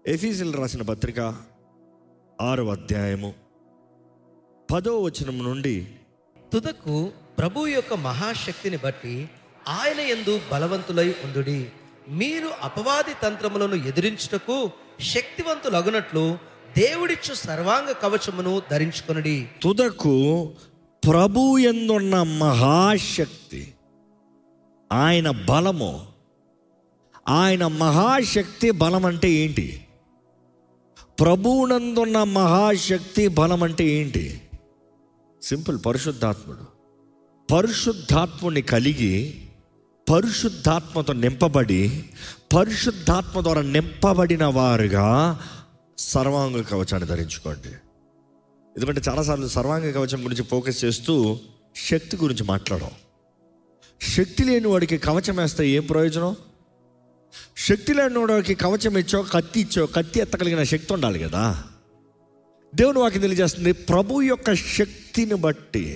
ఎఫీసిల్ రాసిన పత్రిక ఆరో అధ్యాయము పదో వచనం నుండి తుదకు ప్రభు యొక్క మహాశక్తిని బట్టి ఆయన యందు బలవంతులై ఉండుడి మీరు అపవాది తంత్రములను ఎదిరించుటకు శక్తివంతులగునట్లు దేవుడిచ్చు సర్వాంగ కవచమును ధరించుకొనుడి తుదకు ప్రభు ఎందున్న మహాశక్తి ఆయన బలము ఆయన మహాశక్తి బలం అంటే ఏంటి ప్రభువునందున్న మహాశక్తి బలం అంటే ఏంటి సింపుల్ పరిశుద్ధాత్ముడు పరిశుద్ధాత్ముని కలిగి పరిశుద్ధాత్మతో నింపబడి పరిశుద్ధాత్మ ద్వారా నింపబడిన వారుగా సర్వాంగ కవచాన్ని ధరించుకోండి ఎందుకంటే చాలాసార్లు సర్వాంగ కవచం గురించి ఫోకస్ చేస్తూ శక్తి గురించి మాట్లాడాం శక్తి లేని వాడికి కవచం వేస్తే ఏం ప్రయోజనం శక్తి లేని వాడికి కవచం ఇచ్చో కత్తి ఇచ్చో కత్తి ఎత్తగలిగిన శక్తి ఉండాలి కదా దేవుని వాక్యం తెలియజేస్తుంది ప్రభు యొక్క శక్తిని బట్టి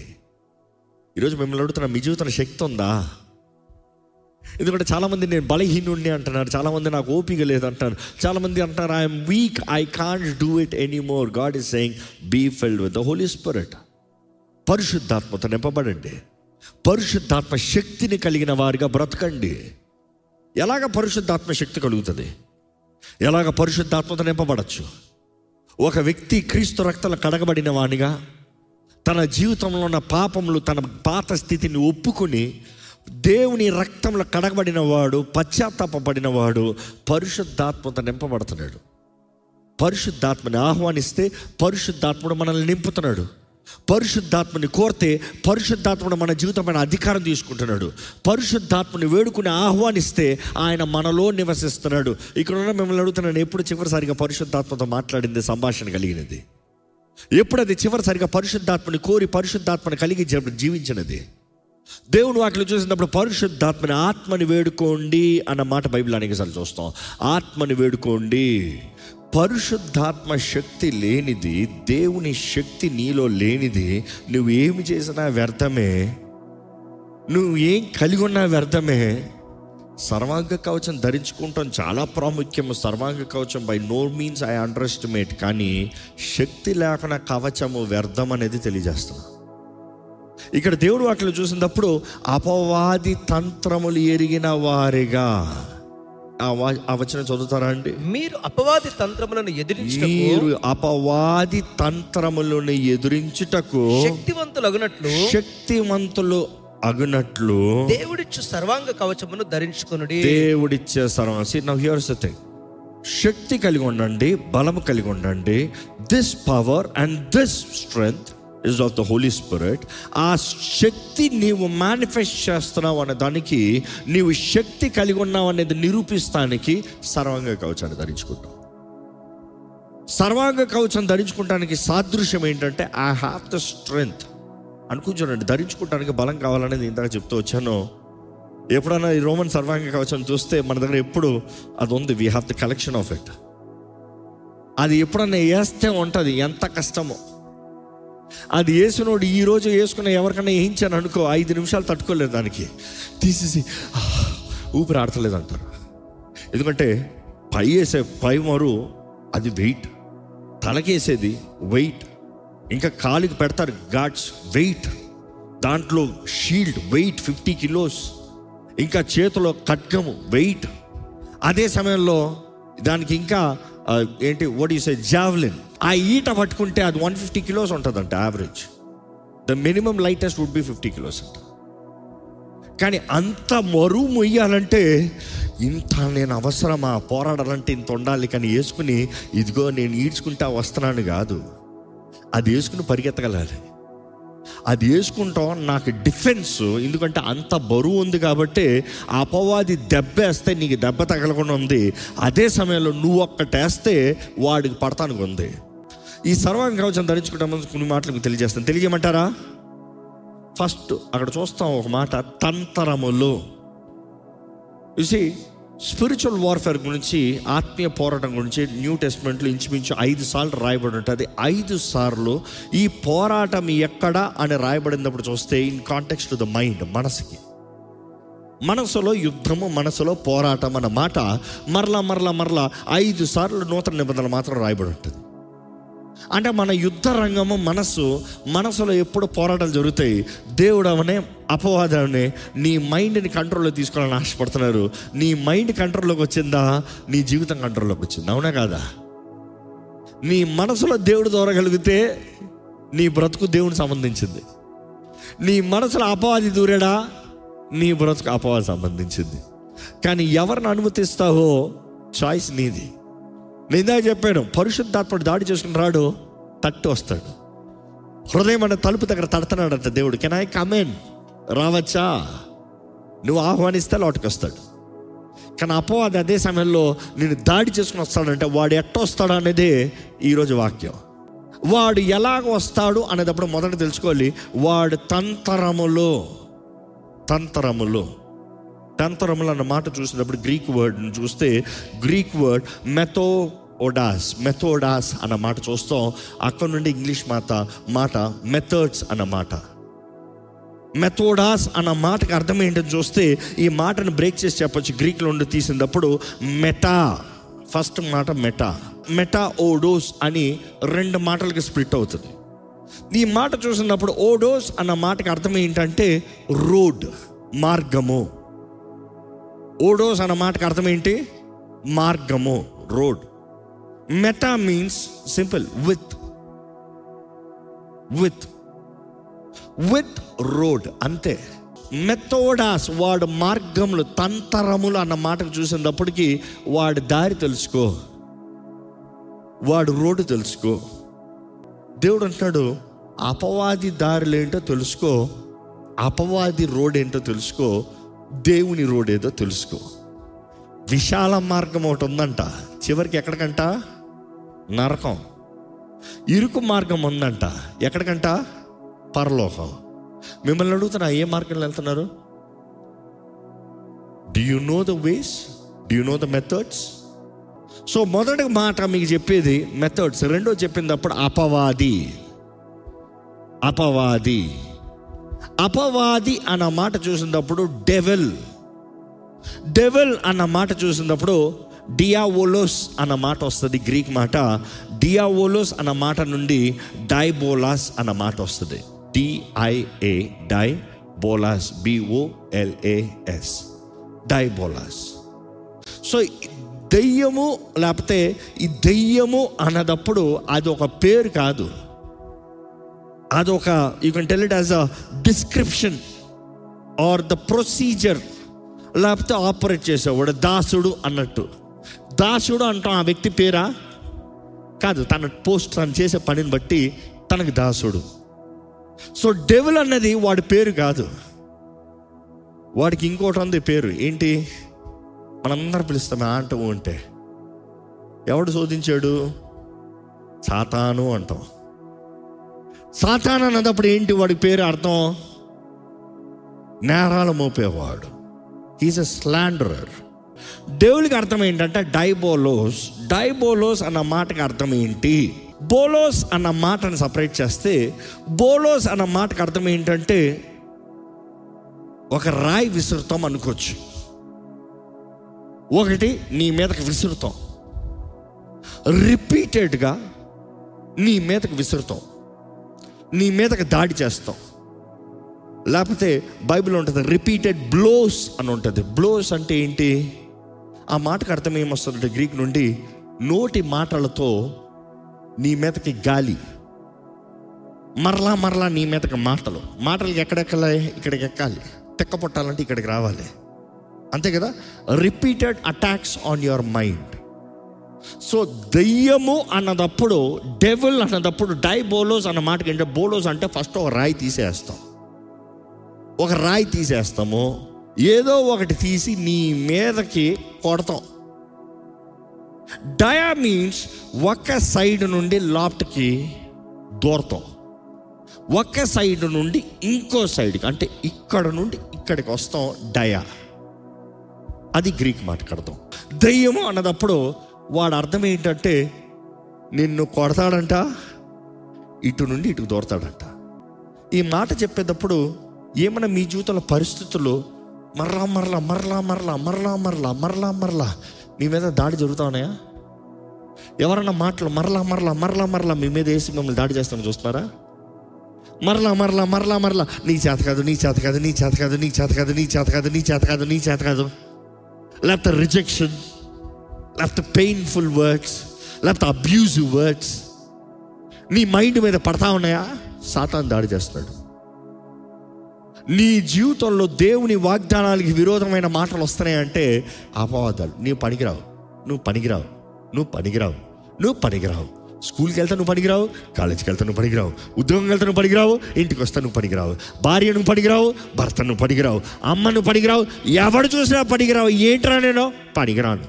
ఈరోజు మిమ్మల్ని అడుగుతున్న మీ జీవితంలో శక్తి ఉందా ఎందుకంటే చాలామంది నేను బలహీనుడిని అంటున్నారు చాలామంది నాకు ఓపిక లేదు అంటున్నారు చాలామంది అంటున్నారు I'm weak I can't do it any more God is saying be filled with the holy spirit పరిశుద్ధాత్మతో నింపబడండి పరిశుద్ధాత్మ శక్తిని కలిగిన వారిగా బ్రతకండి ఎలాగ పరిశుద్ధాత్మ శక్తి కలుగుతుంది ఎలాగ పరిశుద్ధాత్మతో నింపబడచ్చు ఒక వ్యక్తి క్రీస్తు రక్తలు కడగబడిన వానిగా తన జీవితంలో ఉన్న పాపములు తన పాత స్థితిని ఒప్పుకొని దేవుని రక్తంలో కడగబడిన వాడు పశ్చాత్తాపడిన వాడు పరిశుద్ధాత్మతో నింపబడుతున్నాడు పరిశుద్ధాత్మని ఆహ్వానిస్తే పరిశుద్ధాత్ముడు మనల్ని నింపుతున్నాడు పరిశుద్ధాత్మని కోరితే పరిశుద్ధాత్ముడు మన జీవితమైన అధికారం తీసుకుంటున్నాడు పరిశుద్ధాత్మని వేడుకుని ఆహ్వానిస్తే ఆయన మనలో నివసిస్తున్నాడు ఇక్కడ ఉన్న మిమ్మల్ని అడుగుతున్నాను ఎప్పుడు చివరిసారిగా పరిశుద్ధాత్మతో మాట్లాడింది సంభాషణ కలిగినది ఎప్పుడు అది చివరిసారిగా పరిశుద్ధాత్మని కోరి పరిశుద్ధాత్మని కలిగి జీ- జీవించినది దేవుని వాటిలో చూసినప్పుడు పరిశుద్ధాత్మని ఆత్మని వేడుకోండి అన్న మాట బైబిల్ అనేకసార్లు చూస్తాం ఆత్మని వేడుకోండి పరిశుద్ధాత్మ శక్తి లేనిది దేవుని శక్తి నీలో లేనిది నువ్వు ఏమి చేసినా వ్యర్థమే నువ్వు ఏం కలిగి ఉన్నా వ్యర్థమే సర్వాంగ కవచం ధరించుకుంటాం చాలా ప్రాముఖ్యము సర్వాంగ కవచం by no means I underestimate కానీ శక్తి లేకుండా కవచము వ్యర్థం అనేది తెలియజేస్తున్నా ఇక్కడ దేవుడు వాటిలో చూసినప్పుడు అపవాది తంత్రములు ఎరిగిన వారిగా ఆ వా- ఆ వచనం చదువుతారా అండి మీరు అపవాది తంత్రములను ఎదిరించుటకు మీరు అపవాది తంత్రములను ఎదురించుటకు శక్తివంతులగునట్లు శక్తివంతులు అగునట్లు దేవుడిచ్చు సర్వాంగ కవచమును ధరించుకొనుడి దేవుడిచ్చే సర్వం see now here's the thing శక్తి కలిగి ఉండండి బలము కలిగి ఉండండి this power and this strength is of the holy spirit ఆ శక్తి నీవు మేనిఫెస్ట్ చేస్తున్నావు అనే దానికి నీవు శక్తి కలిగి ఉన్నావు అనేది నిరూపిస్తానికి సర్వాంగ కవచాన్ని ధరించుకుంటావు సర్వాంగ కవచం ధరించుకుంటానికి సాదృశ్యం ఏంటంటే ఐ హ్యావ్ ద స్ట్రెంగ్త్ అనుకుంటానండి ధరించుకుంటానికి బలం కావాలనేది ఇందాక చెప్తూ వచ్చాను ఎప్పుడైనా ఈ రోమన్ సర్వాంగ కవచం చూస్తే మన దగ్గర ఎప్పుడు అది ఉంది we have the collection of it అది ఎప్పుడన్నా వేస్తే ఉంటుంది ఎంత కష్టమో అది వేసినోడు ఈ రోజు వేసుకున్న ఎవరికైనా వేయించాను అనుకో ఐదు నిమిషాలు తట్టుకోలేదు దానికి తీసేసి "ఆ, ఊపిరి ఆడతలేదు అంటారు ఎందుకంటే పై వేసే పై మరు అది వెయిట్ తలకేసేది వెయిట్ ఇంకా కాలికి పెడతారు గాడ్స్ వెయిట్ దాంట్లో షీల్డ్ వెయిట్ ఫిఫ్టీ కిలోస్ ఇంకా చేతిలో ఖడ్గము వెయిట్ అదే సమయంలో దానికి ఇంకా ఆ, ఏంటి వాట్ ఈస్ జావ్లిన్ ఆ ఈట పట్టుకుంటే అది వన్ ఫిఫ్టీ కిలోస్ ఉంటుందంట average the minimum lightest would be fifty kilos అంట కానీ అంత మరువు మొయ్యాలంటే ఇంత నేను అవసరమా పోరాడాలంటే ఇంత ఉండాలి కానీ వేసుకుని ఇదిగో నేను ఈడ్చుకుంటా వస్తున్నాను కాదు అది వేసుకుని పరిగెత్తగలాలి అది వేసుకుంటాం నాకు డిఫెన్స్ ఎందుకంటే అంత బరువు ఉంది కాబట్టి ఆ అపవాది దెబ్బేస్తే నీకు దెబ్బ తగలకుండా ఉంది అదే సమయంలో నువ్వు ఒక్కటేస్తే వాడికి పడతానికి ఉంది ఈ సర్వాంగ కవచం ధరించుకుంటామని కొన్ని మాటలు మీకు తెలియజేస్తాను తెలియజేయమంటారా ఫస్ట్ అక్కడ చూస్తాం ఒక మాట తంతరములు చూసి స్పిరిచువల్ వార్ఫేర్ గురించి ఆత్మీయ పోరాటం గురించి న్యూ టెస్ట్మెంట్లో ఇంచుమించు ఐదు సార్లు రాయబడి ఉంటుంది ఐదు సార్లు ఈ పోరాటం ఎక్కడ అని రాయబడినప్పుడు చూస్తే ఇన్ కాంటెక్స్ట్ ద మైండ్ మనసుకి మనసులో యుద్ధము మనసులో పోరాటం అన్న మాట మరలా మరలా మరలా ఐదు సార్లు నూతన నిబంధనలు మాత్రం రాయబడి ఉంటుంది అంటే మన యుద్ధ రంగము మనసు మనసులో ఎప్పుడు పోరాటాలు జరుగుతాయి దేవుడు అవనే అపవాదాన్ని నీ మైండ్ని కంట్రోల్లో తీసుకోవాలని ఆశపడుతున్నారు నీ మైండ్ కంట్రోల్లోకి వచ్చిందా నీ జీవితం కంట్రోల్లోకి వచ్చిందా అవునా కాదా నీ మనసులో దేవుడు దూరగలిగితే నీ బ్రతుకు దేవుని సంబంధించింది నీ మనసులో అపవాది దూరాడా నీ బ్రతుకు అపవాది సంబంధించింది కానీ ఎవరిని అనుమతిస్తావో చాయిస్ నీది నేను ఇందాక చెప్పాను పరిశుద్ధాత్ముడు దాడి చేసుకుని రాడు తట్టి వస్తాడు హృదయం అనే తలుపు దగ్గర తడుతున్నాడంట దేవుడు కెన్ ఐ కమెన్ రావచ్చా నువ్వు ఆహ్వానిస్తే లోటుకు వస్తాడు కానీ అపవాది అదే సమయంలో నేను దాడి చేసుకుని వస్తాడంటే వాడు ఎట్ట వస్తాడు అనేదే ఈరోజు వాక్యం వాడు ఎలాగ వస్తాడు అనేటప్పుడు మొదట తెలుసుకోవాలి వాడు తంతరములో తంతరములో తంతరములు అన్న మాట చూసినప్పుడు గ్రీక్ వర్డ్ని చూస్తే గ్రీక్ వర్డ్ మెథో ఓడాస్ మెథోడాస్ అన్న మాట చూస్తాం అక్కడ నుండి ఇంగ్లీష్ మాట మాట మెథడ్స్ అన్న మాట మెథోడాస్ అన్న మాటకి అర్థం ఏంటని చూస్తే ఈ మాటను బ్రేక్ చేసి చెప్పొచ్చు గ్రీక్లో ఉండి తీసినప్పుడు మెటా ఫస్ట్ మాట మెటా మెటా ఓడోస్ అని రెండు మాటలకి స్ప్లిట్ అవుతుంది ఈ మాట చూసినప్పుడు ఓడోస్ అన్న మాటకి అర్థం ఏంటంటే రోడ్ మార్గము ఓడోస్ అన్న మాటకి అర్థం ఏంటి మార్గము road meta means simple with with with road అంతే మెథోడాస్ వాడు మార్గములు తంతరములు అన్న మాటకు చూసినప్పటికీ వాడి దారి తెలుసుకో వాడు రోడ్డు తెలుసుకో దేవుడు అంటున్నాడు అపవాది దారులు ఏంటో తెలుసుకో అపవాది రోడ్ ఏంటో తెలుసుకో దేవుని రోడ్ ఏదో తెలుసుకో విశాల మార్గం ఒకటి ఉందంట చివరికి ఎక్కడికంట నరకం ఇరుకు మార్గం ఉందంట ఎక్కడికంట పరలోకం మిమ్మల్ని అడుగుతున్నా ఏ మార్గంలో వెళ్తున్నారు do you know the ways do you know the methods so మొదటి మాట మీకు చెప్పేది మెథడ్స్ రెండో చెప్పినప్పుడు అపవాది అపవాది అపవాది అన్న మాట చూసినప్పుడు డెవెల్ డెవెల్ అన్న మాట చూసినప్పుడు డియావోలోస్ అన్న మాట వస్తుంది గ్రీక్ మాట డియావోలోస్ అన్న మాట నుండి డైబోలాస్ అన్న మాట వస్తుంది డిఐఏ డై బోలాస్ బిఓఎల్ఏఎస్ డైబోలాస్ సో దెయ్యము లేకపోతే ఈ దెయ్యము అన్నదప్పుడు అది ఒక పేరు కాదు అదొక you can tell it as a description or the procedure లేకపోతే ఆపరేట్ చేసేవాడు దాసుడు అన్నట్టు దాసుడు అంటాం ఆ వ్యక్తి పేరా కాదు తన పోస్ట్ తను చేసే పనిని బట్టి తనకి దాసుడు సో డెవిల్ అన్నది వాడి పేరు కాదు వాడికి ఇంకోటి ఉంది పేరు ఏంటి మనందరం పిలుస్తాం ఆ అంటూ ఉంటే ఎవడు శోధించాడు సాతాను అంటాం సాతాను అన్నదప్పుడు ఏంటి వాడి పేరు అర్థం నేరాలు మోపేవాడు ఈజ్ అ స్లాండరర్ దేవుడికి అర్థం ఏంటంటే డైబోలోస్ డైబోలోస్ అన్న మాటకి అర్థం ఏంటి బోలోస్ అన్న మాటను సపరేట్ చేస్తే బోలోస్ అన్న మాటకి అర్థం ఏంటంటే ఒక రాయి విసురుతాం అనుకోవచ్చు ఒకటి నీ మీదకి విసురుతాం రిపీటెడ్గా నీ మీదకి విసురుతాం నీ మీదకి దాడి చేస్తాం లేకపోతే బైబిల్ ఉంటుంది రిపీటెడ్ బ్లోస్ అని ఉంటుంది బ్లోస్ అంటే ఏంటి ఆ మాటకు అర్థం ఏమొస్తుందంటే గ్రీక్ నుండి నోటి మాటలతో నీ మీదకి గాలి మరలా మరలా నీ మీదకి మాటలు మాటలకి ఎక్కడెక్కాలి ఇక్కడికి ఎక్కాలి తెక్క పొట్టాలంటే ఇక్కడికి రావాలి అంతే కదా repeated attacks on your mind so దయ్యము అన్నదప్పుడు డెవిల్ అన్నదప్పుడు డై బోలోస్ అన్న మాటకి ఏంటంటే బోలోస్ అంటే ఫస్ట్ ఒక రాయి తీసేస్తాం ఒక రాయి తీసేస్తాము ఏదో ఒకటి తీసి నీ మీదకి కొడతాం డయా మీన్స్ ఒక సైడ్ నుండి లాఫ్ట్కి దూరతాం ఒక సైడ్ నుండి ఇంకో సైడ్కి అంటే ఇక్కడ నుండి ఇక్కడికి వస్తాం డయా అది గ్రీక్ మాట్లాడతాం దయ్యము అన్నదప్పుడు వాడు అర్థం ఏంటంటే నిన్ను కొడతాడంట ఇటు నుండి ఇటు దూరతాడంట ఈ మాట చెప్పేటప్పుడు ఏమైనా మీ జీవితంలో పరిస్థితులు మరలా మరలా మరలా మరలా మరలా మరలా మరలా మరలా మీ మీద దాడి జరుగుతా ఉన్నాయా ఎవరన్నా మాటలు మరలా మరలా మరలా మరలా మీ మీద వేసి మిమ్మల్ని దాడి చేస్తామని చూస్తున్నారా మరలా మరలా మరలా మరలా నీ చేత కాదు నీ చేత కాదు నీ చేత కాదు నీ చేత కాదు నీ చేత కాదు నీ చేత కాదు నీ చేత కాదు లేకపోతే రిజెక్షన్ లేకపోతే పెయిన్ఫుల్ వర్డ్స్ లేకపోతే అబ్యూజివ్ వర్డ్స్ నీ మైండ్ మీద పడతా ఉన్నాయా సాతాన్ దాడి చేస్తున్నాడు నీ జీవితంలో దేవుని వాగ్దానాలకి విరోధమైన మాటలు వస్తున్నాయంటే అపవాదాలు నీవు పనికిరావు నువ్వు పనికిరావు నువ్వు పనికిరావు నువ్వు పనికిరావు స్కూల్కి వెళ్తా నువ్వు పనికిరావు కాలేజీకి వెళ్తా నువ్వు పనికిరావు ఉద్యోగం వెళ్తా నువ్వు పనికిరావు ఇంటికి వస్తా నువ్వు పనికిరావు భార్య నువ్వు పనికిరావు భర్త నువ్వు పనికిరావు అమ్మ నువ్వు పనికిరావు ఎవడు చూసినా పనికిరావు ఏంట్రా నేను పనికిరాను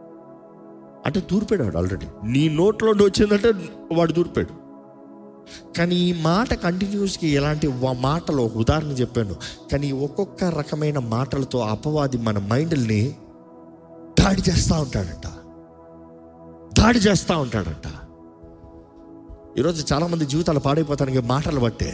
అంటే దూరిపోయాడు ఆల్రెడీ నీ నోట్లో వచ్చిందంటే వాడు దూరిపోయాడు కానీ ఈ మాట కంటిన్యూస్కి ఎలాంటి వ- మాటలు ఒక ఉదాహరణ చెప్పాను కానీ ఒక్కొక్క రకమైన మాటలతో అపవాది మన మైండ్ని దాడి చేస్తూ ఉంటాడట దాడి చేస్తూ ఉంటాడట ఈరోజు చాలామంది జీవితాలు పాడైపోతానికి మాటలు బట్టే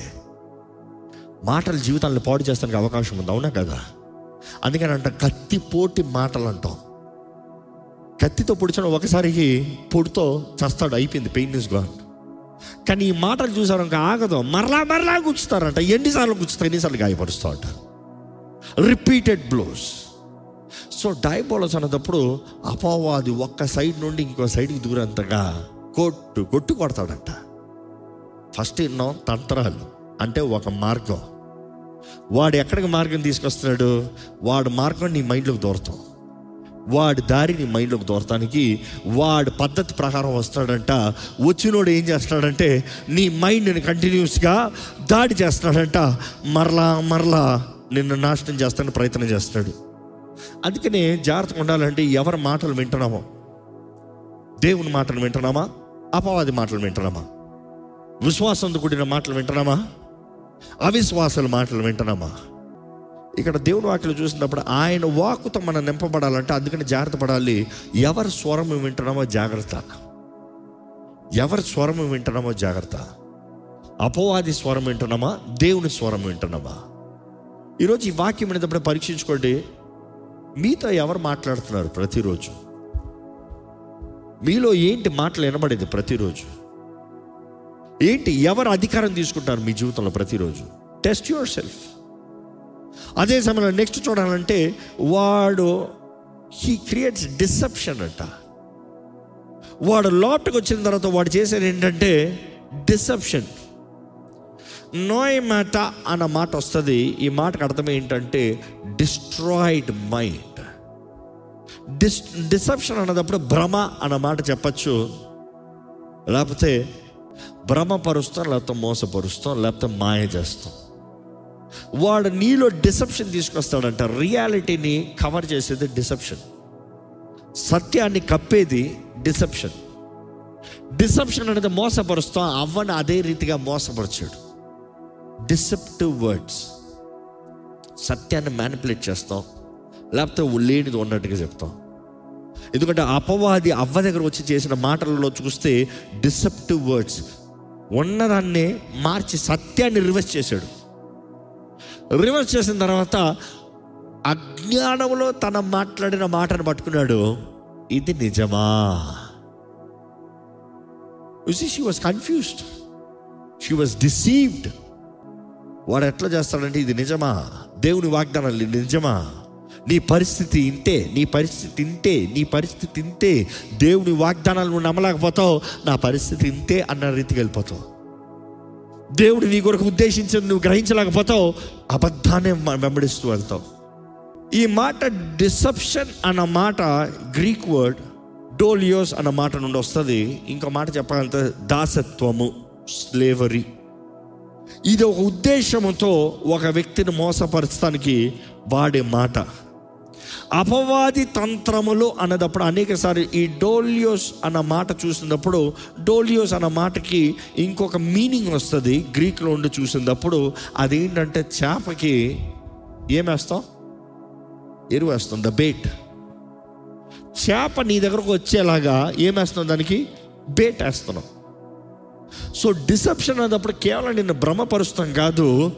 మాటలు జీవితాలను పాడు చేస్తానికి అవకాశం ఉంది అవునా కదా అందుకని అంట కత్తిపోటి మాటలు అంటాం కత్తితో పొడిచిన ఒకసారికి పొడితో చస్తాడు అయిపోయింది పెయిన్ ఇస్ గాన్ కానీ ఈ మాటలు చూసారు ఇంకా ఆగదు మరలా మరలా గుచ్చుతారంట ఎన్నిసార్లు గుచ్చుతారు ఎన్నిసార్లు గాయపరుస్తూ ఉంటారు రిపీటెడ్ బ్లోస్ సో డైబోలస్ అన్నప్పుడు అపవాది ఒక్క సైడ్ నుండి ఇంకో సైడ్కి దూరంతగా కొట్టు కొట్టు కొడతాడంట ఫస్ట్ ఎన్నో తంత్రాలు అంటే ఒక మార్గం వాడు ఎక్కడికి మార్గం తీసుకొస్తున్నాడు వాడు మార్గం నీ మైండ్లోకి దూరతాం వాడి దారి నీ మైండ్లోకి దూరటానికి వాడి పద్ధతి ప్రకారం వస్తాడంట వచ్చినోడు ఏం చేస్తాడంటే నీ మైండ్ని కంటిన్యూస్గా దాడి చేస్తాడంట మరలా మరలా నిన్ను నాశనం చేస్తానికి ప్రయత్నం చేస్తాడు అందుకనే జాగ్రత్తగా ఉండాలంటే ఎవరి మాటలు వింటున్నామో దేవుని మాటలు వింటున్నామా అపవాది మాటలు వింటున్నామా విశ్వాసంతో కూడిన మాటలు వింటున్నామా అవిశ్వాసాల మాటలు వింటున్నామా ఇక్కడ దేవుని వాక్యలు చూసినప్పుడు ఆయన వాకుతో మనం నింపబడాలంటే అందుకని జాగ్రత్త పడాలి ఎవరి స్వరం వింటున్నామో జాగ్రత్త ఎవరి స్వరం వింటున్నామో జాగ్రత్త అపవాది స్వరం వింటున్నామా దేవుని స్వరం వింటున్నామా ఈరోజు ఈ వాక్యం వినేటప్పుడు పరీక్షించుకోండి మీతో ఎవరు మాట్లాడుతున్నారు ప్రతిరోజు మీలో ఏంటి మాటలు వినబడేది ప్రతిరోజు ఏంటి ఎవరు అధికారం తీసుకుంటారు మీ జీవితంలో ప్రతిరోజు టెస్ట్ యువర్ సెల్ఫ్ అదే సమయంలో నెక్స్ట్ చూడాలంటే వాడు హీ క్రియేట్స్ డిసెప్షన్ అంట వాడు లోపలికి వచ్చిన తర్వాత వాడు చేసేది ఏంటంటే డిసెప్షన్ నోయ్ మాట అన్న మాట వస్తుంది ఈ మాటకు అర్థం ఏంటంటే డిస్ట్రాయిడ్ మైండ్ డిస్ డిసెప్షన్ అన్నదప్పుడు భ్రమ అన్న మాట చెప్పచ్చు లేకపోతే భ్రమపరుస్తాం లేకపోతే మోసపరుస్తాం లేకపోతే మాయ చేస్తాం వాడు నీలో డిసెప్షన్ తీసుకొస్తాడంట రియాలిటీని కవర్ చేసేది డిసెప్షన్ సత్యాన్ని కప్పేది డిసెప్షన్ డిసెప్షన్ అనేది మోసపరుస్తాం అవ్వని అదే రీతిగా మోసపరచాడు డిసెప్టివ్ వర్డ్స్ సత్యాన్ని మ్యానిపులేట్ చేస్తాం లేకపోతే లేనిది ఉన్నట్టుగా చెప్తాం ఎందుకంటే అపవాది అవ్వ దగ్గర వచ్చి చేసిన మాటలలో చూస్తే డిసెప్టివ్ వర్డ్స్ ఉన్నదాన్నే మార్చి సత్యాన్ని రివర్స్ చేశాడు రివర్స్ చేసిన తర్వాత అజ్ఞానంలో తన మాట్లాడిన మాటను పట్టుకున్నాడు ఇది నిజమా she was confused she was deceived వాడు ఎట్లా చేస్తాడంటే ఇది నిజమా దేవుని వాగ్దానాలు ఇది నిజమా నీ పరిస్థితి ఇంతే నీ పరిస్థితి ఇంతే నీ పరిస్థితి ఇంతే దేవుని వాగ్దానాలు నువ్వు నమ్మలేకపోతావు నా పరిస్థితి ఇంతే అన్న రీతికి వెళ్ళిపోతావు దేవుడు నీ కొరకు ఉద్దేశించి నువ్వు గ్రహించలేకపోతావు అబద్ధాన్ని మ- వెంబడిస్తూ వెళ్తావు ఈ మాట డిసెప్షన్ అన్న మాట గ్రీక్ వర్డ్ డోలియోస్ అన్న మాట నుండి వస్తుంది ఇంకో మాట చెప్పాలంటే దాసత్వము స్లేవరీ ఇది ఒక ఉద్దేశంతో ఒక వ్యక్తిని మోసపరచడానికి వాడే మాట అపవాది తంత్రములు అన్నదప్పుడు అనేకసారి ఈ డోలియోస్ అన్న మాట చూసినప్పుడు డోలియోస్ అన్న మాటకి ఇంకొక మీనింగ్ వస్తుంది గ్రీక్లో ఉండి చూసినప్పుడు అదేంటంటే చేపకి ఏమేస్తాం ఎరువు వేస్తాం ద బేట్ చేప నీ దగ్గరకు వచ్చేలాగా ఏమేస్తున్నాం దానికి బేట్ వేస్తున్నాం సో డిసెప్షన్ అన్నప్పుడు కేవలం నిన్ను భ్రమపరుస్తాం కాదు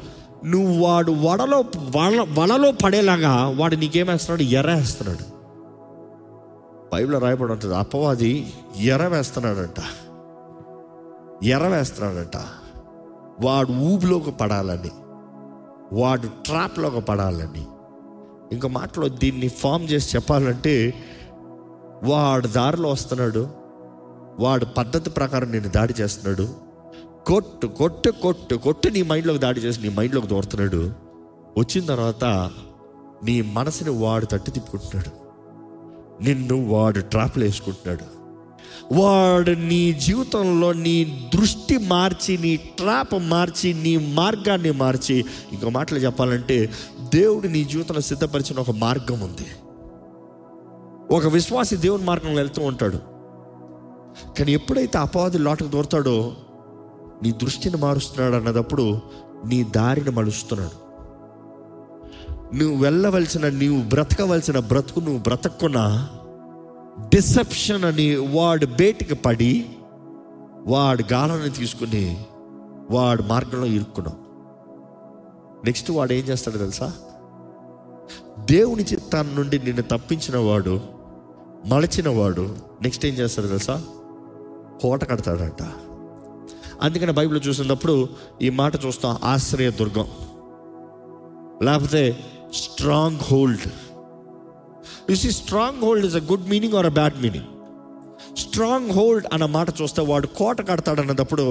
నువ్వు వాడు వడలో వల వలలో పడేలాగా వాడు నీకేమేస్తున్నాడు ఎర్ర వేస్తున్నాడు బైబిల్లో రాయబడి ఉంటుంది అపవాది ఎర్ర వేస్తున్నాడంట ఎర్ర వేస్తున్నాడంట వాడు ఊబిలోకి పడాలని వాడు ట్రాప్లోకి పడాలని ఇంకో మాటలో దీన్ని ఫామ్ చేసి చెప్పాలంటే వాడు దారిలో వస్తున్నాడు వాడు పద్ధతి ప్రకారం నేను దాడి చేస్తున్నాడు కొట్టు కొట్టు కొట్టు కొట్టు నీ మైండ్లోకి దాడి చేసి నీ మైండ్లోకి దోడుతున్నాడు వచ్చిన తర్వాత నీ మనసుని వాడు తట్టి తిప్పుకుంటున్నాడు నిన్ను వాడు ట్రాప్లు వేసుకుంటున్నాడు వాడు నీ జీవితంలో నీ దృష్టి మార్చి నీ ట్రాప్ మార్చి నీ మార్గాన్ని మార్చి ఇంకో మాటలు చెప్పాలంటే దేవుడు నీ జీవితంలో సిద్ధపరిచిన ఒక మార్గం ఉంది ఒక విశ్వాసి దేవుని మార్గంలో వెళ్తూ ఉంటాడు కానీ ఎప్పుడైతే అపవాది లోటకు దూరతాడో నీ దృష్టిని మారుస్తున్నాడు అన్నదప్పుడు నీ దారిని మలుస్తున్నాడు నువ్వు వెళ్ళవలసిన నీవు బ్రతకవలసిన బ్రతుకు నువ్వు బ్రతక్కున్నా డిసెప్షన్ అని వాడు బేటికి పడి వాడు గాలని తీసుకుని వాడు మార్గంలో ఇరుక్కున్నావు నెక్స్ట్ వాడు ఏం చేస్తాడు తెలుసా దేవుని చిత్తాన్ని నుండి నిన్ను తప్పించిన వాడు మలచిన వాడు నెక్స్ట్ ఏం చేస్తాడు తెలుసా కోట కడతాడంట అందుకని బైబిల్ చూసినప్పుడు ఈ మాట చూస్తాం ఆశ్రయ దుర్గం లేకపోతే stronghold you see stronghold is a good meaning or a bad meaning stronghold అన్న మాట చూస్తే వాడు కోట కడతాడు అన్నదప్పుడు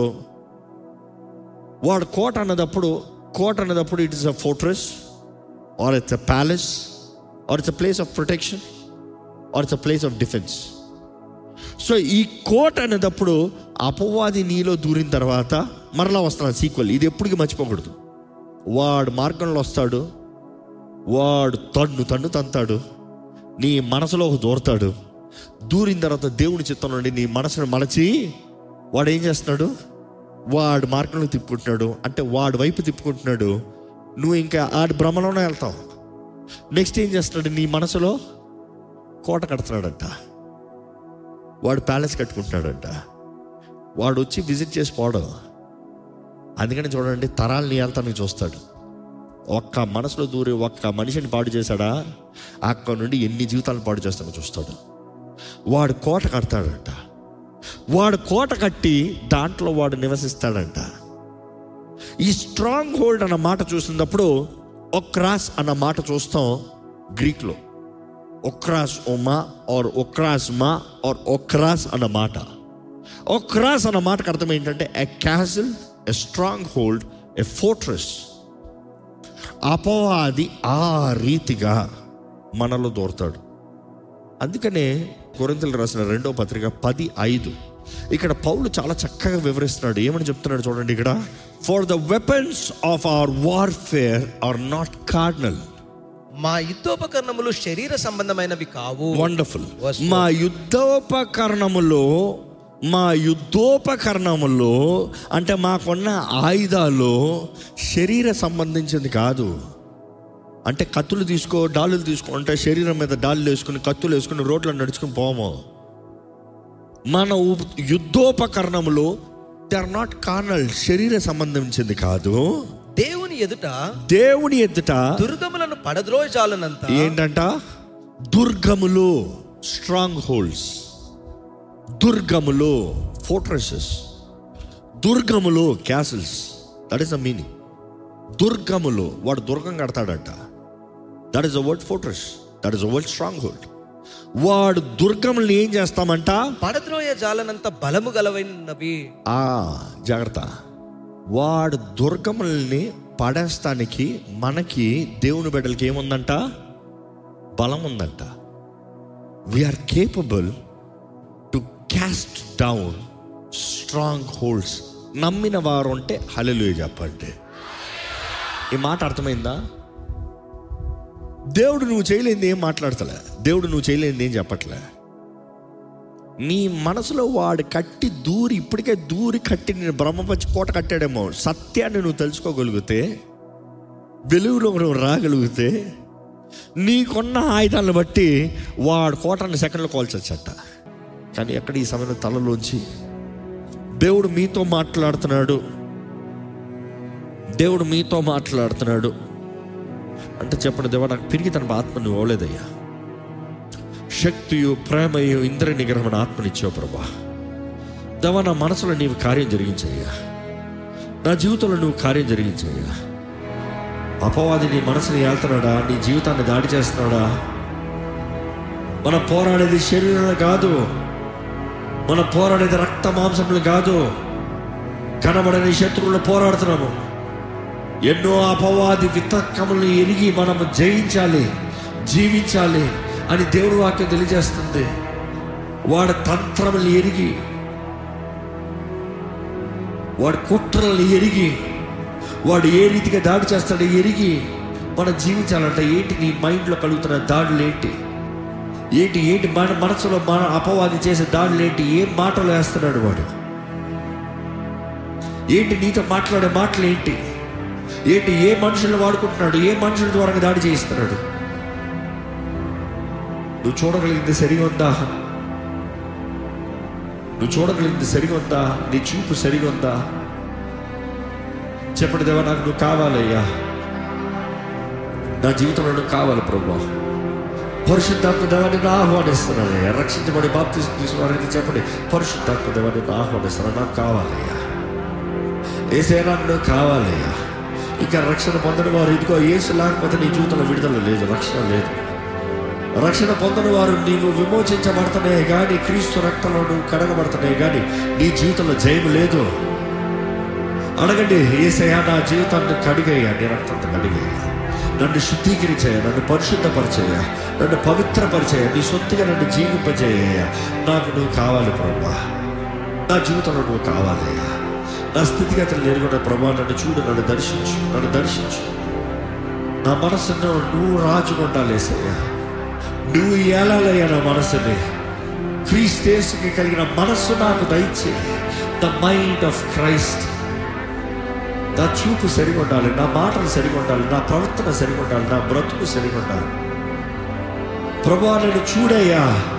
వాడు కోట అన్నదప్పుడు కోట అన్నదప్పుడు it is a fortress or it's a palace or it's a place of protection or it's a place of defence so ఈ కోట అనేటప్పుడు అపవాది నీలో దూరిన తర్వాత మరలా వస్తున్నాడు సీక్వెల్ ఇది ఎప్పటికీ మర్చిపోకూడదు వాడు మార్గంలో వస్తాడు వాడు తన్ను తన్ను తంతాడు నీ మనసులో దూరతాడు దూరిన తర్వాత దేవుని చిత్తం నుండి నీ మనసును మలచి వాడు ఏం చేస్తున్నాడు వాడు మార్గంలో తిప్పుకుంటున్నాడు అంటే వాడి వైపు తిప్పుకుంటున్నాడు నువ్వు ఇంకా ఆడి భ్రమలోనే వెళ్తావు నెక్స్ట్ ఏం చేస్తున్నాడు నీ మనసులో కోట కడుతున్నాడంట వాడు ప్యాలెస్ కట్టుకుంటున్నాడంట వాడు వచ్చి విజిట్ చేసి పోవడం అందుకని చూడండి తరాలు నీ వెళ్తానికి చూస్తాడు ఒక్క మనసులో దూరి ఒక్క మనిషిని పాడు చేశాడా అక్కడ నుండి ఎన్ని జీవితాలను పాడు చేస్తానో చూస్తాడు వాడు కోట కడతాడంట వాడు కోట కట్టి దాంట్లో వాడు నివసిస్తాడంట ఈ స్ట్రాంగ్ హోల్డ్ అన్న మాట చూసినప్పుడు ఒక్రాస్ అన్న మాట చూస్తాం గ్రీక్లో ఒక్రాస్ ఓమా ఆర్ ఒక్రాస్ మా ఆర్ ఒక్రాస్ అన్న మాట ఒక్రాస్ అన్న మాటకు అర్థం ఏంటంటే a castle a stronghold a fortress అపవాది ఆ రీతిగా మనలో దూరతాడు అందుకనే కొరింతలు రాసిన రెండో పత్రిక పది ఐదు ఇక్కడ పౌలు చాలా చక్కగా వివరిస్తున్నాడు ఏమని చెప్తున్నాడు చూడండి ఇక్కడ for the weapons of our warfare are not carnal మా యుద్ధోపకరణములు శరీర సంబంధమైనవి కావు వండర్ఫుల్ Was మా యుద్ధోపకరణములో మా యుద్ధోపకరణములో అంటే మాకున్న ఆయుధాలు శరీర సంబంధించింది కాదు అంటే కత్తులు తీసుకో డాలులు తీసుకో అంటే శరీరం మీద డాళ్ళు వేసుకుని కత్తులు వేసుకుని రోడ్లో నడుచుకుని పోము మన ఉ- యుద్ధోపకరణములు దే ఆర్ నాట్ కార్నల్ శరీర సంబంధించింది కాదు దేవుని ఎదుట దేవుని ఎదుట దుర్గములను పడద్రోజాలనంత ఏంటంట దుర్గములు స్ట్రాంగ్ హోల్డ్స్ దుర్గములు ఫోర్ట్రెసెస్ దుర్గములు castles that is the meaning దుర్గములు వాడు దుర్గం కడతాడంట that is a word fortress that is a word stronghold వాడు దుర్గముల్ని ఏం చేస్తామంట పడద్రోయ జాలనంత బలము గలవైనవి ఆ జాగ్రత్త వాడు దుర్గముల్ని పడేస్తానికి మనకి దేవుని బిడ్డలకి ఏముందంట బలం ఉందంట we are capable to cast down strongholds నమ్మిన వారు ఉంటే హలలు చెప్పండి ఈ మాట అర్థమైందా దేవుడు నువ్వు చేయలేనిది ఏం మాట్లాడతలే దేవుడు నువ్వు చేయలేనిది ఏం చెప్పట్లే నీ మనసులో వాడు కట్టి దూరి ఇప్పటికే దూరి కట్టి నేను బ్రహ్మపచ్చి కోట కట్టాడేమో సత్యాన్ని నువ్వు తెలుసుకోగలిగితే వెలుగులో నువ్వు రాగలిగితే నీకున్న ఆయుధాలను బట్టి వాడు కోటని సెకండ్లో కోల్చొచ్చట కానీ ఎక్కడ ఈ సమయంలో తలలోంచి దేవుడు మీతో మాట్లాడుతున్నాడు దేవుడు మీతో మాట్లాడుతున్నాడు అంటే చెప్పండి దేవా నాకు తిరిగి తన ఆత్మ నువ్వు అవ్వలేదయ్యా శక్తియు ప్రేమయు ఇంద్ర నిగ్రహం ఆత్మనిచ్చావు ప్రభా దేవా నా మనసులో నీవు కార్యం జరిగించయ్యా నా జీవితంలో నువ్వు కార్యం జరిగించయ్యా అపవాది నీ మనసుని వెళ్తున్నాడా నీ జీవితాన్ని దాడి చేస్తున్నాడా మన పోరాడేది శరీరం కాదు మన పోరాడేది రక్త మాంసములు కాదు కనబడని శత్రువులు పోరాడుతున్నాము ఎన్నో అపవాది వితక్కములను ఎరిగి మనము జయించాలి జీవించాలి అని దేవుడు వాక్యం తెలియజేస్తుంది వాడి తంత్రములు ఎరిగి వాడి కుట్రలను ఎరిగి వాడు ఏ రీతిగా దాడి చేస్తాడో ఎరిగి మనం జీవించాలంటే ఏంటి నీ మైండ్లో కలుగుతున్న దాడులు ఏంటి ఏంటి ఏంటి మన మనసులో మన అపవాది చేసే దాడులు ఏంటి ఏం మాటలు వేస్తున్నాడు వాడు ఏంటి నీతో మాట్లాడే మాటలు ఏంటి ఏంటి ఏ మనుషులను వాడుకుంటున్నాడు ఏ మనుషుల ద్వారా దాడి చేయిస్తున్నాడు నువ్వు చూడగలిగింది సరిగా ఉందా నువ్వు చూడగలిగింది సరిగా ఉందా నీ చూపు సరిగా ఉందా చెప్పండి దేవా నాకు నువ్వు కావాలయ్యా నా జీవితంలో నువ్వు కావాలి ప్రభా పరిశుద్ధాత్మ దేవాన్ని నా ఆహ్వానిస్తున్నానయ్యా రక్షించబడి బాప్తి తీసుకున్నారని చెప్పండి పరిశుద్ధాత్మ దేవాన్ని నా ఆహ్వానిస్తున్నాను నాకు కావాలయ్యా ఏసైనా నువ్వు కావాలయ్యా ఇంకా రక్షణ పొందని వారు ఇదిగో ఏసు లేకపోతే నీ జీవితంలో విడుదల లేదు రక్షణ లేదు రక్షణ పొందని వారు నీవు విమోచించబడుతున్నాయి కానీ క్రీస్తు రక్తంలో నువ్వు కడగబడుతున్నాయి కానీ నీ జీవితంలో జయం లేదు అడగండి ఏసయ్యా నా జీవితాన్ని కడిగయ్యా నీ రక్తంతో కడిగయ్యా నన్ను శుద్ధీకరించయ్యా నన్ను పరిశుద్ధపరిచయ్యా నన్ను పవిత్రపరిచయ్యా నీ సొత్తుగా నన్ను జీవింపజేయ్యా నాకు నువ్వు కావాలి ప్రభా నా జీవితంలో నువ్వు కావాలయ్యా నా స్థితిగతులు నేర్కొన్న ప్రభా నన్ను చూడు నన్ను దర్శించు నన్ను దర్శించు నా మనసును నువ్వు రాజుకుండాలేసయ్యా నువ్వు ఏలాలయ్యా నా మనసుని క్రీస్తేసుకి కలిగిన మనస్సు నాకు దయచే ద మైండ్ ఆఫ్ క్రైస్ట్ నా చూపు సరిగా ఉండాలి నా మాటలు సరిగా ఉండాలి నా ప్రవర్తన సరిగా ఉండాలి నా బ్రతుకు సరిగా ఉండాలి ప్రభా నన్ను చూడయ్యా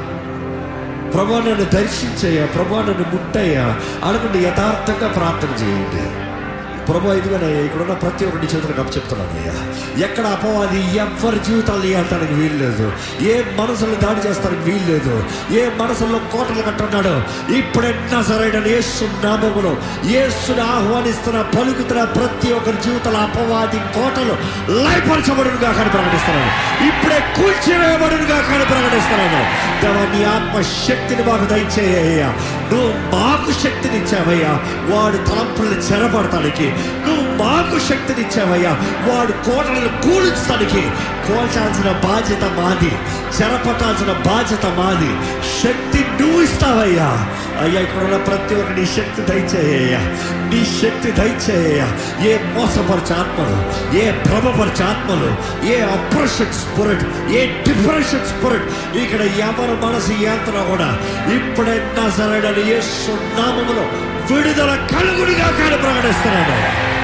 ప్రభా నన్ను దర్శించయ్యా ప్రభా నన్ను ముట్టయ్యా అనుకుంటే యథార్థంగా ప్రార్థన చేయండి ప్రభా ఇదిగోనయ్యా ఇక్కడ ఉన్న ప్రతి ఒక్కరి చేతులకు అప్పు చెప్తున్నానయ్యా ఎక్కడ అపవాది ఎవరి జీవితాలు ఏల్తానికి వీలు లేదు ఏ మనసులు దాడి చేస్తానికి వీలు లేదు ఏ మనసుల్లో కోటలు కట్టున్నాడో ఇప్పుడెన్నా సరైన యేసు నామములో యేసుని ఆహ్వానిస్తున్న పలుకుతున్న ప్రతి ఒక్కరి జీవితంలో అపవాది కోటలు లయపరచబడునుగా కానీ ప్రకటిస్తున్నాను ఇప్పుడే కూల్చివేయబడునుగా కానీ ప్రకటిస్తున్నాను దేవా నీ ఆత్మ శక్తిని మాకు దయచేయ్యా నువ్వు మాకు శక్తినిచ్చావయ్యా వాడు తలంపులను చెరపడటానికి నువ్వు మాకు శక్తినిచ్చావయ్యా వాడు కోటలను కూల్చడానికి కోల్చాల్సిన బాధ్యత మాది చెరపట్టాల్సిన బాధ్యత మాది శక్తి నువ్వు ఇస్తావయ్యా అయ్యా ఇక్కడ ఉన్న ప్రతి ఒక్క నీ శక్తి దయచేయ్యా నీ శక్తి దయచేయ్యా ఏ మోసపరిచే ఆత్మలు ఏ భ్రమపరిచే ఆత్మలు ఏ అప్రెషన్ స్పిరిట్ ఏ డిప్రెషన్ స్పిరిట్ ఇక్కడ ఎవరి మనసు యంత్రం కూడా ఇప్పుడైనా సరైన యేసు నామములో విడుదల కలుగుడిగా కానీ ప్రకటిస్తున్నాను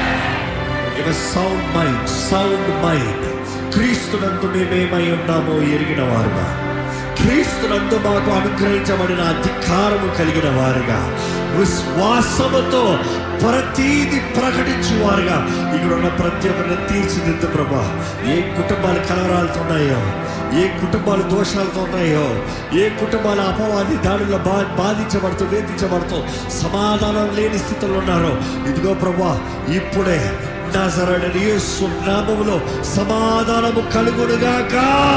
ఇక సౌండ్ మైండ్ సౌండ్ మైండ్ క్రీస్తునందు మేమేమై ఉన్నామో ఎరిగిన వారుగా క్రీస్తునందు మాకు అనుగ్రహించబడిన అధికారము కలిగిన వారుగా విశ్వాసముతో ప్రతీది ప్రకటించు వారుగా ఇక్కడ ఉన్న ప్రతి ఒక్కరిని తీర్చిదిద్దు ప్రభా ఏ కుటుంబాలు కలవరాలతో ఉన్నాయో ఏ కుటుంబాలు దోషాలతో ఉన్నాయో ఏ కుటుంబాల అపవాది దాడుల్లో బా బాధించబడుతూ వేధించబడుతూ సమాధానం లేని స్థితిలో ఉన్నారో ఇదిగో ప్రభా ఇప్పుడే నజరడ యేసు నామములో సమాధానము కలుగునుగాక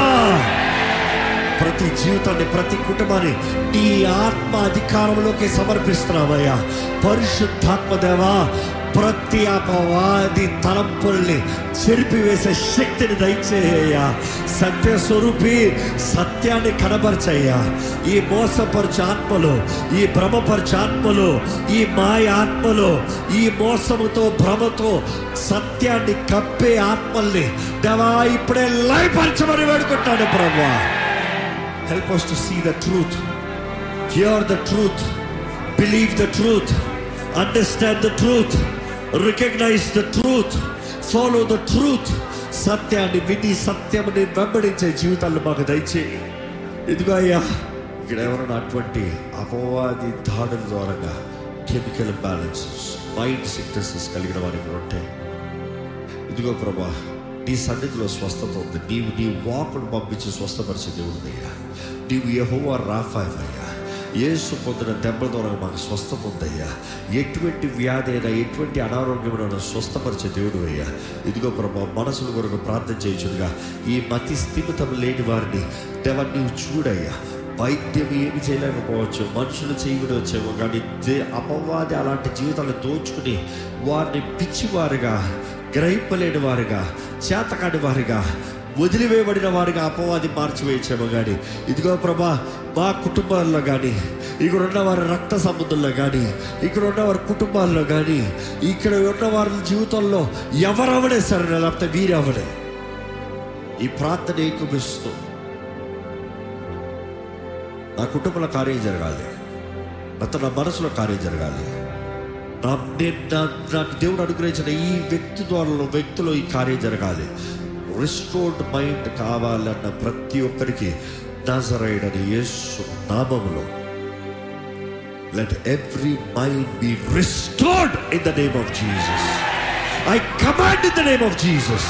ప్రతి జీవితాన్ని ప్రతి కుటుంబాన్ని నీ ఆత్మ అధికారంలోకి సమర్పిస్తున్నామయ్యా పరిశుద్ధాత్మ దేవా ప్రతి అపవాది తలంపుల్ని చెరిపివేసే శక్తిని దయచేయ్యా సత్య స్వరూపి సత్యాన్ని కనబరచయ్యా ఈ మోసపరచు ఆత్మలు ఈ భ్రమపరచు ఆత్మలు ఈ మాయ ఆత్మలు ఈ మోసముతో భ్రమతో సత్యాన్ని కప్పే ఆత్మల్ని దేవా ఇప్పుడే లయపరచమని వేడుకుంటాను ప్రభా Help us to see the truth, hear the truth, believe the truth, understand the truth, recognize the truth, follow the truth. సత్యాన్ని విని సత్యముని వెంబడించే జీవితాలు మాకు దయచేయి ఇదిగో అయ్యా ఇక్కడ ఎవరైనా అటువంటి అపవాది దాడుల ద్వారా కెమికల్ బ్యాలెన్సెస్ మైండ్ సిక్నెసెస్ కలిగిన వారికి ఉంటే ఇదిగో ప్రభా నీ సన్నిధిలో స్వస్థత ఉంది నీవు నీ వాకును పంపించి స్వస్థపరిచే దేవుడు అయ్యా నీవు యహోవా రాఫాయ్యా యేసు పొందిన దెబ్బ ద్వారా మాకు స్వస్థత ఉందయ్యా ఎటువంటి వ్యాధి అయినా ఎటువంటి అనారోగ్యమైన స్వస్థపరిచే దేవుడు అయ్యా ఇదిగో ప్రభా మనసుల కొరకు ప్రార్థన చేయించుడుగా ఈ మతి స్థిమితం లేని వారిని దేవా నీవు చూడయ్యా వైద్యం ఏమి చేయలేకపోవచ్చు మనుషులు చేయవచ్చేమో కానీ దే అపవాది అలాంటి జీవితాలు దోచుకుని వారిని పిచ్చివారుగా గ్రహింపలేని వారుగా చేతకాని వారుగా వదిలివేయబడిన వారిగా అపవాది మార్చివేయచ్చేమో కానీ ఇదిగో ప్రభా మా కుటుంబాల్లో కానీ ఇక్కడ ఉన్న వారి రక్త సంబంధంలో కానీ ఇక్కడ ఉన్న వారి కుటుంబాల్లో కానీ ఇక్కడ ఉన్న వారి జీవితంలో ఎవరవడే సరే లేకపోతే వీరెవడే ఈ ప్రార్థన ఏకమిస్తూ నా కుటుంబంలో కార్యం జరగాలి నాతో నా మనసులో కార్యం జరగాలి నా నేను నా- నాకు దేవుడు అనుగ్రహించిన ఈ వ్యక్తి ద్వారా వ్యక్తిలో ఈ కార్యం జరగాలి రిస్టోర్డ్ మైండ్ కావాలన్న ప్రతి ఒక్కరికి నజరైడని యేసు నామములో let every mind be restored in the name of Jesus I command in the name of Jesus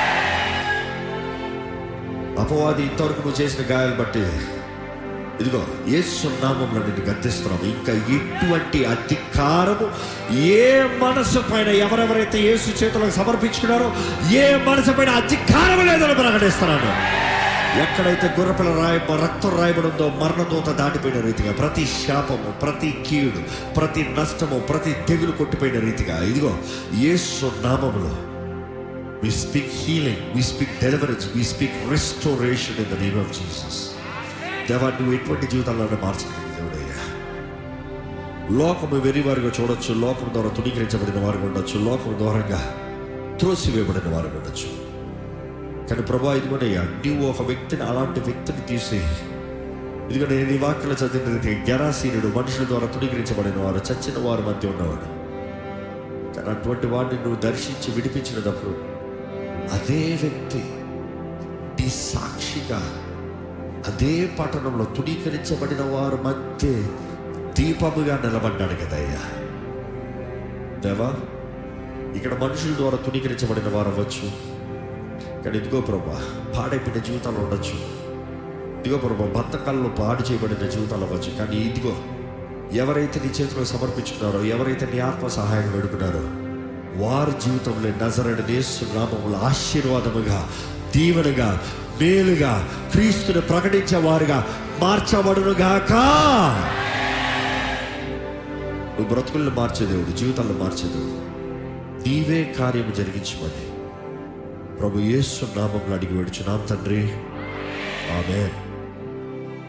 అపవాది ఇంతవరకు నువ్వు చేసిన గాయాలు బట్టి ఇదిగో యేసు నామంలో నిన్ను గద్దిస్తున్నాము ఇంకా ఎటువంటి అధికారము ఏ మనసు పైన ఎవరెవరైతే యేసు చేతులకు సమర్పించుకున్నారో ఏ మనసు పైన అధికారం లేదని ప్రకటిస్తున్నాను ఎక్కడైతే గుర్రపిల్ల రాయ రక్తం రాయబడి ఉందో మరణదూత దాటిపోయిన రీతిగా ప్రతి శాపము ప్రతి కీడు ప్రతి నష్టము ప్రతి తెగులు కొట్టిపోయిన రీతిగా ఇదిగో యేసు నామములో we speak healing we speak deliverance we speak restoration in the name of Jesus దేవా నువ్వు ఎటువంటి జీవితాలను మార్చగలిగిన దేవుడయ్యా లోకము వెరివారుగా చూడొచ్చు లోకం ద్వారా తుణీకరించబడిన వారు ఉండొచ్చు లోకం ద్వారంగా త్రోసివేయబడిన వారు ఉండొచ్చు కానీ ప్రభా ఇదిగోనయ్యా నువ్వు ఒక వ్యక్తిని అలాంటి వ్యక్తిని తీసి ఇదిగో నేను ఈ వాక్యలో చదివిన రీతిగా గెరాసీనుడు మనుషుల ద్వారా తుణీకరించబడిన వారు చచ్చిన వారి మధ్య ఉన్నవాడు కానీ అటువంటి వాడిని నువ్వు దర్శించి విడిపించినప్పుడు అదే వ్యక్తి నీ సాక్షిగా అదే పట్టణంలో తుడీకరించబడిన వారి మధ్య దీపముగా నిలబడ్డాడు కదయ్యా దేవా ఇక్కడ మనుషుల ద్వారా తుణీకరించబడిన వారు అవ్వచ్చు కానీ ఇదిగో ప్రభా పాడైపోయిన జీవితాలు ఉండొచ్చు ఇదిగో ప్రభా బతకాల్లో పాడు చేయబడిన జీవితాలు అవ్వచ్చు కానీ ఇదిగో ఎవరైతే నీ చేతిలో సమర్పించుకున్నారో ఎవరైతే నీ ఆత్మ సహాయం వేడుకున్నారో వారి జీవితంలో నజరని నేసు నామములు ఆశీర్వాదముగా దీవెనగా మేలుగా క్రీస్తుని ప్రకటించే వారుగా మార్చబడునుగాక నువ్వు బ్రతుకులను మార్చే దేవుడు జీవితాలను మార్చే దేవుడు నీవే కార్యము జరిగించమని ప్రభు యేసు నామంలో అడిగి వేడుచున్నాం తండ్రి ఆమె